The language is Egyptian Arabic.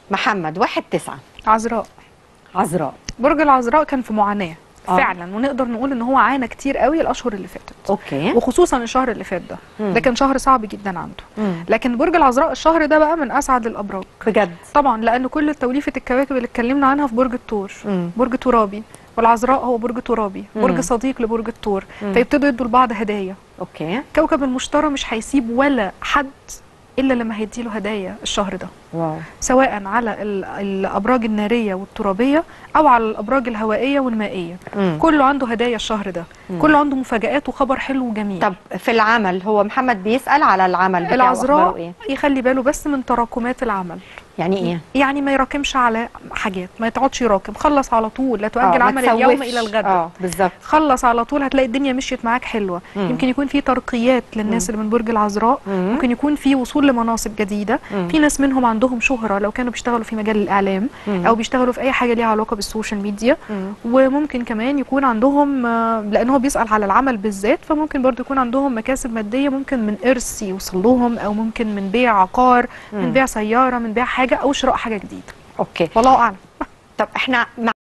محمد واحد تسعة عذراء عذراء برج العذراء كان في معاناه آه. فعلا ونقدر نقول ان هو عانى كتير قوي الاشهر اللي فاتت اوكي وخصوصا الشهر اللي فات ده مم. ده كان شهر صعب جدا عنده مم. لكن برج العذراء الشهر ده بقى من اسعد الابراج بجد طبعا لان كل توليفه الكواكب اللي اتكلمنا عنها في برج الثور مم. برج ترابي والعذراء هو برج ترابي مم. برج صديق لبرج الثور مم. فيبتدوا يدوا لبعض هدايا اوكي كوكب المشتري مش هيسيب ولا حد الا لما هيديله هدايا الشهر ده واو سواء على ال- الابراج الناريه والترابيه او على الابراج الهوائيه والمائيه مم. كله عنده هدايا الشهر ده مم. كله عنده مفاجآت وخبر حلو وجميل طب في العمل هو محمد بيسأل على العمل بتاعه أخباره العذراء ايه يخلي باله بس من تراكمات العمل يعني ايه يعني ما يراكمش على حاجات ما يقعدش يراكم خلص على طول لا آه، تؤجل ما عمل اليوم تسوفش. الى الغد اه بالظبط خلص على طول هتلاقي الدنيا مشيت معاك حلوه مم. يمكن يكون في ترقيات للناس اللي من برج العذراء مم. ممكن يكون في وصول لمناصب جديده مم. في ناس منهم عندهم شهره لو كانوا بيشتغلوا في مجال الاعلام مم. او بيشتغلوا في اي حاجه ليها علاقه بالسوشيال ميديا مم. وممكن كمان يكون عندهم آه، لان هو بيسال على العمل بالذات فممكن برضو يكون عندهم مكاسب ماديه ممكن من ارث يوصل لهم او ممكن من بيع عقار مم. من بيع سياره من بيع حاجه او شراء حاجه جديده اوكي والله اعلم طب احنا مع